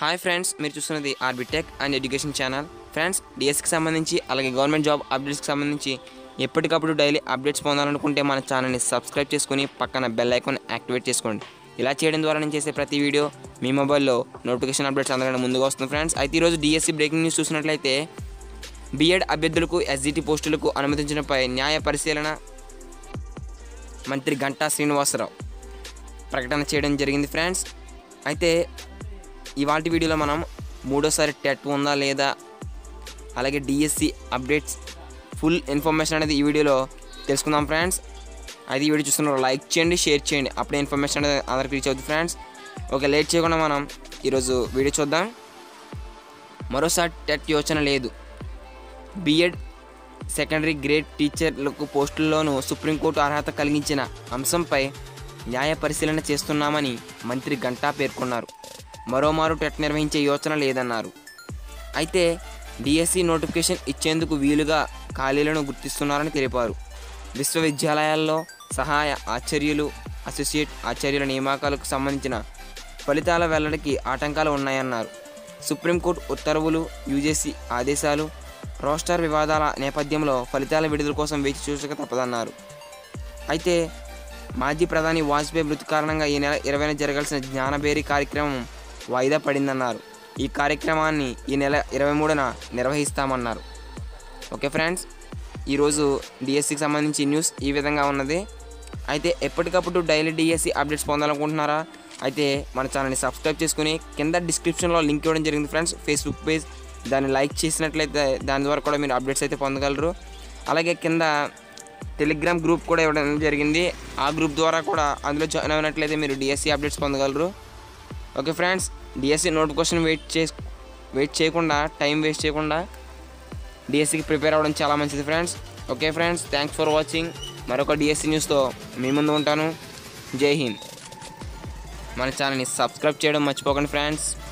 hi friends మీరు చూస్తున్నది Orbitech and education channel friends డిఎస్కి సంబంధించి అలాగే గవర్నమెంట్ జాబ్ అప్డేట్స్కి సంబంధించి ఎప్పటికప్పుడు డైలీ అప్డేట్స్ పొందాలనుకుంటే మన ఛానల్ని సబ్స్క్రైబ్ చేసుకుని పక్కన బెల్ ఐకాన్ యాక్టివేట్ చేసుకోండి ఇలా చేయడం ద్వారా నేను చేసే ప్రతి వీడియో మీ మొబైల్లో నోటిఫికేషన్ అప్డేట్స్ అందరికన్నా ముందుగా వస్తుంది ఫ్రెండ్స్ అయితే ఈరోజు డిఎస్సి బ్రేకింగ్ న్యూస్ చూసినట్లయితే బీఎడ్ అభ్యర్థులకు ఎస్జిటి పోస్టులకు అనుమతించడంపై న్యాయ పరిశీలన మంత్రి గంటా శ్రీనివాసరావు ప్రకటన చేయడం జరిగింది ఫ్రెండ్స్ అయితే ఇవాళ వీడియోలో మనం మూడోసారి టెట్ ఉందా లేదా అలాగే డిఎస్సి అప్డేట్స్ ఫుల్ ఇన్ఫర్మేషన్ అనేది ఈ వీడియోలో తెలుసుకుందాం ఫ్రెండ్స్ అయితే ఈ వీడియో చూస్తున్నారు లైక్ చేయండి షేర్ చేయండి అప్పుడే ఇన్ఫర్మేషన్ అనేది అందరికి రీచ్ అవుతుంది ఫ్రెండ్స్ ఓకే లేట్ చేయకుండా మనం ఈరోజు వీడియో చూద్దాం మరోసారి టెట్ యోచన లేదు బిఎడ్ సెకండరీ గ్రేడ్ టీచర్లకు పోస్టుల్లోనూ సుప్రీంకోర్టు అర్హత కలిగించిన అంశంపై న్యాయ పరిశీలన చేస్తున్నామని మంత్రి గంటా పేర్కొన్నారు మరోమారు టెట్ నిర్వహించే యోచన లేదన్నారు అయితే డిఎస్సి నోటిఫికేషన్ ఇచ్చేందుకు వీలుగా ఖాళీలను గుర్తిస్తున్నారని తెలిపారు విశ్వవిద్యాలయాల్లో సహాయ ఆచార్యులు అసోసియేట్ ఆచార్యుల నియామకాలకు సంబంధించిన ఫలితాల వెల్లడికి ఆటంకాలు ఉన్నాయన్నారు సుప్రీంకోర్టు ఉత్తర్వులు యూజేసీ ఆదేశాలు రోస్టర్ వివాదాల నేపథ్యంలో ఫలితాల విడుదల కోసం వేచి చూసక తప్పదన్నారు అయితే మాజీ ప్రధాని వాజ్పేయి మృతి కారణంగా ఈ నెల ఇరవైన జరగాల్సిన జ్ఞానబేరి కార్యక్రమం వాయిదా పడిందన్నారు ఈ కార్యక్రమాన్ని ఈ నెల ఇరవై మూడున నిర్వహిస్తామన్నారు ఓకే ఫ్రెండ్స్ ఈరోజు డిఎస్సికి సంబంధించి న్యూస్ ఈ విధంగా ఉన్నది అయితే ఎప్పటికప్పుడు డైలీ డిఎస్సి అప్డేట్స్ పొందాలనుకుంటున్నారా అయితే మన ఛానల్ని సబ్స్క్రైబ్ చేసుకుని కింద డిస్క్రిప్షన్లో లింక్ ఇవ్వడం జరిగింది ఫ్రెండ్స్ ఫేస్బుక్ పేజ్ దాన్ని లైక్ చేసినట్లయితే దాని ద్వారా కూడా మీరు అప్డేట్స్ అయితే పొందగలరు అలాగే కింద టెలిగ్రామ్ గ్రూప్ కూడా ఇవ్వడం జరిగింది ఆ గ్రూప్ ద్వారా కూడా అందులో జాయిన్ అయినట్లయితే మీరు డిఎస్సి అప్డేట్స్ పొందగలరు okay friends DSC notification wait చే వెయిట్ చేయకుండా టైం వేస్ట్ చేయకుండా డిఎస్సికి ప్రిపేర్ అవ్వడం చాలా మంచిది friends okay friends thanks for watching మరొక డిఎస్సి న్యూస్తో మీ ముందు ఉంటాను జై హింద్ మన ఛానల్ని సబ్స్క్రైబ్ చేయడం మర్చిపోకండి ఫ్రెండ్స్